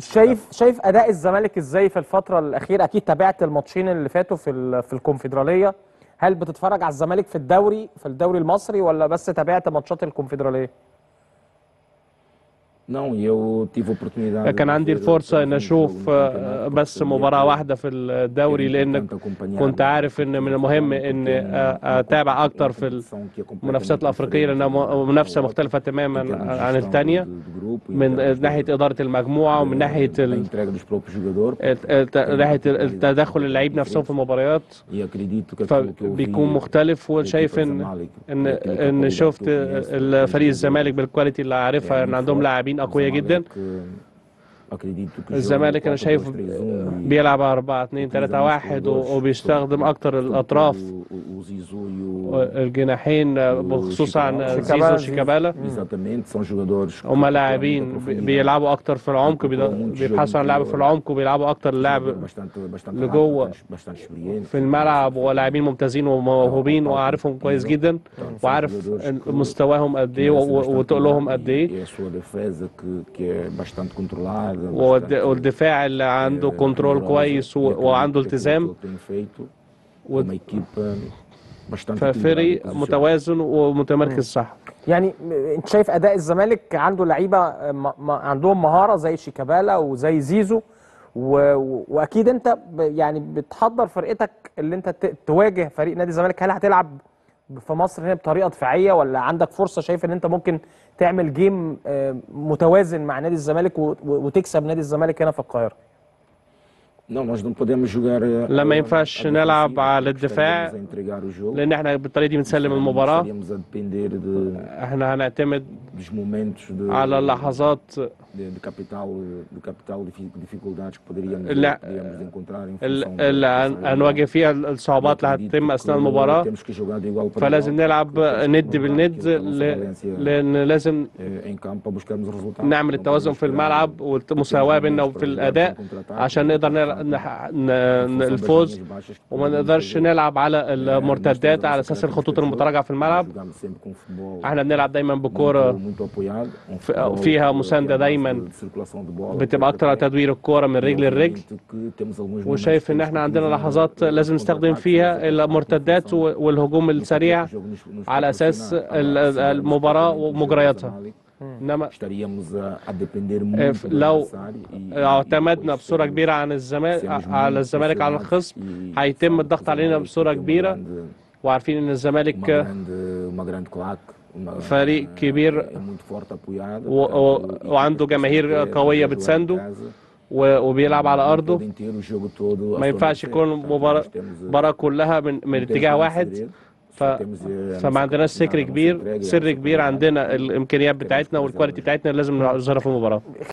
شايف شايف اداء الزمالك ازاي في الفتره الاخيره اكيد تابعت الماتشين اللي فاتوا في ال- في الكونفدراليه هل بتتفرج على الزمالك في الدوري في الدوري المصري ولا بس تابعت ماتشات الكونفدراليه Não, eu tive a oportunidade كان de عندي ver الفرصة إن um أشوف jogo no آه، campeonato, بس porque مباراة sabia واحدة في الدوري que era لأن importante acompanhar كنت عارف إن من المهم porque إن é uma- آه، uma أتابع competição أكتر في que é completamente المنافسات الأفريقية لأنها diferente م- da منافسة outra, مختلفة em تماما termos de عن gestão الثانية de- de grupo, em من termos de- ناحية إدارة المجموعة ومن ناحية da ال- entrega dos próprios jogadores, الت- الت- ناحية التدخل اللعيب نفسهم في المباريات e acredito que aquilo que eu فبيكون vi مختلف da وشايف equipa إن Zamalek, ان daquilo que a ان qualidade شفت que eu conheço, daqueles الفريق jogadores, الزمالك بالكواليتي اللي عارفها é ان muito عندهم forte. لاعبين O اقوياء جدا Zamalek, acredito que joga الزمالك انا 4-2-3-1 شايف e- بيلعب 4 2 3 1 وبيستخدم اكتر الاطراف o, o Zizou e o الجناحين بخصوص عن شيكابالا. زيزو وشيكابالا exatamente são jogadores que هما têm لاعبين muita بي- profundidade. بيلعبوا اكتر في العمق بيد- muitos بيبحثوا عن jogos لعب في interior. العمق وبيلعبوا اكتر لعب bastante bastante لجوه rápido, bastante experiente في الملعب ولاعبين ممتازين وموهوبين وعارفهم كويس جدا وعارف مستواهم قد ايه merecem و- bastante وتقلهم cuidado قد e- ايه e a sua defesa que, que é bastante controlada والد- bastante, والدفاع اللي عنده eh, كنترول rigorosa. كويس E و- acredito وعنده que aquilo التزام que ele tem feito و- uma equipa bastante ففريق equilibrada e متوازن ومتمركز صح يعني م- انت شايف اداء الزمالك عنده لعيبه م- م- عندهم مهاره زي شيكابالا وزي زيزو و... و... واكيد انت ب... يعني بتحضر فرقتك اللي انت ت... تواجه فريق نادي الزمالك هل هتلعب في مصر هنا بطريقه دفاعيه ولا عندك فرصه شايف ان انت ممكن تعمل جيم آه، متوازن مع نادي الزمالك و... و... وتكسب نادي الزمالك هنا في القاهره Não, nós não podemos jogar eh, لا ما a- ينفعش a نلعب defensiva, على porque الدفاع estaríamos a entregar o jogo, لان احنا بالطريقه دي بنسلم estaríamos- المباراه estaríamos a depender de, احنا هنعتمد dos momentos de, على اللحظات de, de capital de capital difi- dificuldades que poderíamos, لا- poderíamos encontrar em ال- função اللي dessa هن- realidade. هنواجه فيها الصعوبات اللي Acredito هتتم que اثناء المباراه temos que jogar de igual para فلازم igual, نلعب porque temos que ند provar بالند aquilo que a nossa ل- valência, لان لازم eh, em campo a buscarmos resultados. نعمل Não التوازن podemos في esperar الملعب والمساواة بيننا وفي الأداء عشان نقدر نلعب نح- ن- ن- الفوز وما نقدرش نلعب على المرتدات على أساس الخطوط المتراجعة في الملعب احنا بنلعب دايما بكورة ف- فيها مساندة دايما بتبقى أكتر على تدوير الكورة من رجل لرجل وشايف إن احنا عندنا لحظات لازم نستخدم فيها المرتدات و- والهجوم السريع على أساس ال- المباراة ومجرياتها إنما estaríamos a, a depender Eh, muito do لو adversário e- e اعتمدنا depois بصورة sermos- كبيرة عن الزمالك sermos على muito الزمالك على pressionados الخصم e هيتم sabemos الضغط que o علينا Zamalek بصورة é uma كبيرة grande- وعارفين ان uma الزمالك grande- uma grande claque, uma- فريق كبير é muito forte apoiado و- و- portanto, وعنده equipas جماهير que قوية jogar em بتسانده casa, و- وبيلعب على não أرضه podem ter o jogo todo a ما sua ينفعش mercê. يكون Portanto, مباراة nós temos, eh, مباراة كلها من من não temos اتجاه nada واحد segredo, ف... só temos, eh, a فما nossa عندناش capacidade, سكر a nossa كبير entrega e a سر nossa كبير qualidade. عندنا الامكانيات بتاعتنا والكواليتي بتاعتنا لازم نظهرها في المباراة